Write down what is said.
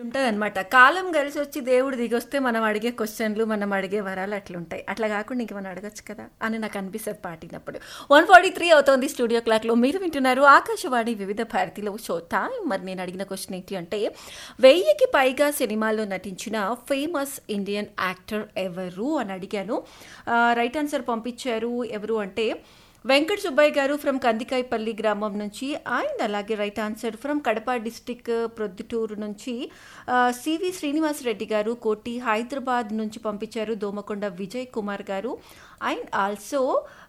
ఉంటదనమాట. కాలం కలిసొచ్చి దేవుడు దిగొస్తే మనం అడిగే క్వెషన్‌లు, మనం అడిగే వరాలు అట్లుంటాయి. అట్లా గాకుండా ఇంకేమైనా అడగొచ్చు కదా! అని నాకనిపిస్తది పాటినప్పుడు. 1:43 అవుతోంది స్టూడియో క్లాక్‌లో. మీరు వింటున్నారు ఆకాశవాణి వివిధ భారతిలో షో టైమ్. మరి నేను అడిగిన క్వెషన్ ఏంటి అంటే 1000కి పైగా సినిమాల్లో నటించిన ఫేమస్ ఇండియన్ యాక్టర్ ఎవరు అని అడిగాను. ఆహ్, రైట్ ఆన్సర్ పంపించారు. ఎవరు అంటే వెంకట సుబ్బయ్య గారు ఫ్రమ్ కందికాయపల్లి గ్రామం నుంచి అండ్ అలాగే right answer from Kadapa district Proddatur నుంచి ఆహ్, సివి శ్రీనివాస్ రెడ్డి గారు కోటి హైదరాబాద్ నుంచి పంపించారు. దోమకొండ విజయ్ కుమార్ గారు అండ్ ఆల్సో